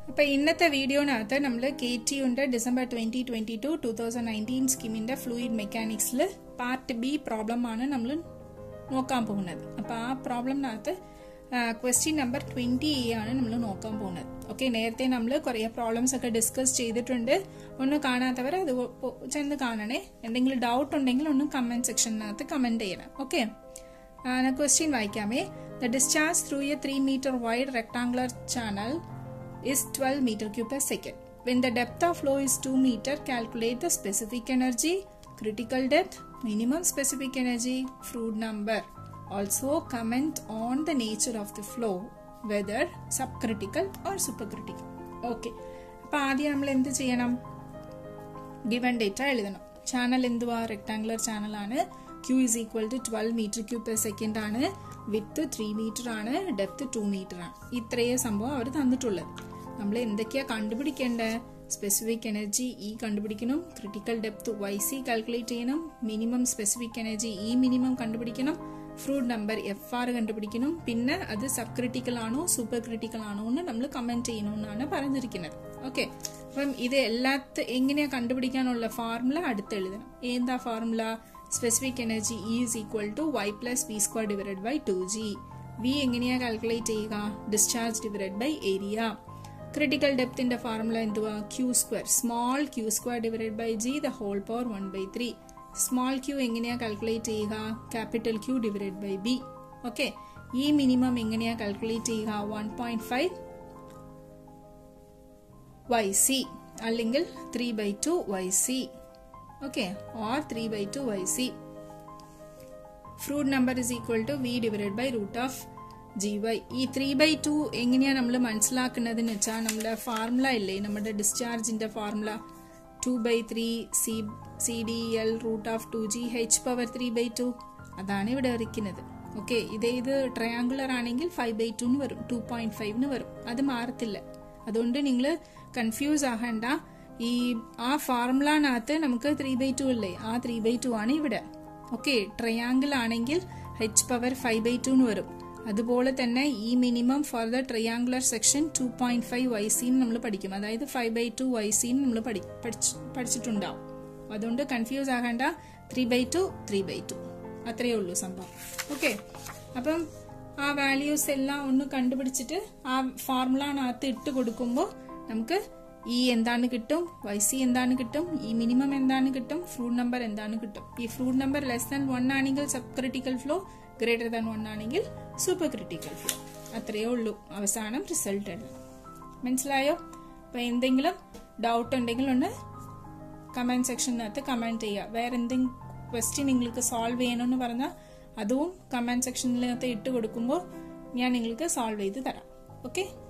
അപ്പോൾ ഇന്നത്തെ വീഡിയോനകത്ത് നമ്മൾ കെ ടി യുണ്ട് December twenty twenty two two thousand nineteen സ്കീമിൻ്റെ ഫ്ലൂയിഡ് മെക്കാനിക്സിൽ പാർട്ട് ബി പ്രോബ്ലം ആണ് നമ്മൾ നോക്കാൻ പോകുന്നത് അപ്പോൾ ആ പ്രോബ്ലമിനകത്ത് ക്വസ്റ്റ്യൻ നമ്പർ ട്വൻറ്റി എ ആണ് നമ്മൾ നോക്കാൻ പോകുന്നത് ഓക്കെ നേരത്തെ നമ്മൾ കുറേ പ്രോബ്ലംസ് ഒക്കെ ഡിസ്കസ് ചെയ്തിട്ടുണ്ട് ഒന്ന് കാണാത്തവർ അത് പോ- ചെന്ന് കാണണേ എന്തെങ്കിലും ഡൗട്ട് ഉണ്ടെങ്കിൽ ഒന്ന് കമൻറ്റ് സെക്ഷനകത്ത് കമൻറ്റ് ചെയ്യണം ഓക്കെ ക്വസ്റ്റ്യൻ വായിക്കാമേ the discharge through a three metre wide rectangular channel is 12 meter cube per second. When the depth of flow is 2 meter, calculate the specific energy, critical depth, minimum specific energy, Froude number. Also comment on the nature of the flow, whether subcritical or supercritical. Okay. അപ്പൊ ആദ്യം നമ്മൾ എന്ത് ചെയ്യണം given data എഴുതണം channel എന്തുവാ rectangular ചാനലാണ് Q is equal to twelve metre cube per second ആണ് width three metre ആണ് ഡെപ്ത് ടു മീറ്റർ ആണ് ഇത്രയേ സംഭവം അവർ തന്നിട്ടുള്ളത് നമ്മൾ എന്തൊക്കെയാ കണ്ടുപിടിക്കേണ്ടത് സ്പെസിഫിക് എനർജി ഇ കണ്ടുപിടിക്കണം critical depth Y C calculate ചെയ്യണം minimum specific energy E minimum കണ്ടുപിടിക്കണം ഫ്രൂട്ട് നമ്പർ എഫ് ആർ കണ്ടുപിടിക്കണം പിന്നെ അത് സബ് ക്രിട്ടിക്കൽ ആണോ സൂപ്പർ ക്രിട്ടിക്കൽ ആണോ എന്ന് നമ്മൾ കമന്റ് ചെയ്യണമെന്നാണ് പറഞ്ഞിരിക്കുന്നത് ഓക്കെ അപ്പം ഇത് എല്ലാത്ത എങ്ങനെയാ കണ്ടുപിടിക്കാനുള്ള ഫോർമുല അടുത്ത് എഴുതണം എന്താ formula specific energy E is equal to Y plus V square divide by two G V എങ്ങനെയാ കാൽക്കുലേറ്റ് ചെയ്യുക discharge divide by area critical ഡെപ്തിന്റെ ഫോർമുല എന്തുവാ Q square small Q square divide by G the whole power one by three small Q എങ്ങനെയാ calculate ചെയ്യുക capital Q divide by B okay E minimum എങ്ങനെയാ calculate ചെയ്യുക one point five Y C അല്ലെങ്കിൽ three by two Y C okay or three by two Y C Froude number is equal to V divide by root of G Y ഈ three by two എങ്ങനെയാണ് നമ്മൾ മനസ്സിലാക്കുന്നതെന്ന് വെച്ചാൽ നമ്മുടെ formula ഇല്ലേ നമ്മുടെ ഡിസ്ചാർജിന്റെ formula two by three C C D L root of two G H power three by two അതാണ് ഇവിടെ വരയ്ക്കുന്നത് ഓക്കെ ഇതേ ഇത് ട്രയാങ്കുലർ ആണെങ്കിൽ ഫൈവ് ബൈ ടുന്ന് വരും ടു പോയിന്റ് ഫൈവിന് വരും അത് മാറത്തില്ല അതുകൊണ്ട് നിങ്ങൾ കൺഫ്യൂസ് ആകണ്ട ഈ ആ ഫോർമുലനകത്ത് നമുക്ക് ത്രീ ബൈ ടു അല്ലേ ആ ത്രീ ബൈ ടു ആണ് ഇവിടെ ഓക്കെ ട്രയാങ്കിൾ ആണെങ്കിൽ H power five by two വരും അതുപോലെ തന്നെ E minimum for the triangular section two point five Y സിന്ന് നമ്മൾ പഠിക്കും അതായത് ഫൈവ് ബൈ ടു വൈ സിന്ന് നമ്മൾ പഠിച്ചിട്ടുണ്ടാവും അതുകൊണ്ട് കൺഫ്യൂസ് ആകേണ്ട three by two three by two അത്രയേ ഉള്ളൂ സംഭവം ഓക്കെ അപ്പം ആ വാല്യൂസ് എല്ലാം ഒന്ന് കണ്ടുപിടിച്ചിട്ട് ആ ഫോർമുലനകത്ത് ഇട്ട് കൊടുക്കുമ്പോൾ നമുക്ക് ഈ എന്താണ് കിട്ടും വൈ സി എന്താണ് കിട്ടും ഈ മിനിമം എന്താണ് കിട്ടും ഫ്രൂട്ട് നമ്പർ എന്താണ് കിട്ടും ഈ Froude number less than one ആണെങ്കിൽ sub critical flow greater than one ആണെങ്കിൽ സൂപ്പർ ക്രിട്ടിക്കൽ ഫ്ലോ അത്രയേ ഉള്ളൂ അവസാനം റിസൾട്ട് എഴുതാം മനസ്സിലായോ അപ്പൊ എന്തെങ്കിലും ഡൗട്ട് ഉണ്ടെങ്കിൽ ഒന്ന് കമന്റ് സെക്ഷനകത്ത് കമന്റ് ചെയ്യുക വേറെ എന്തെങ്കിലും ക്വസ്റ്റ്യൻ നിങ്ങൾക്ക് സോൾവ് ചെയ്യണമെന്ന് പറഞ്ഞാൽ അതും കമന്റ് സെക്ഷനിനകത്ത് ഇട്ട് കൊടുക്കുമ്പോൾ ഞാൻ നിങ്ങൾക്ക് സോൾവ് ചെയ്ത് തരാം ഓക്കെ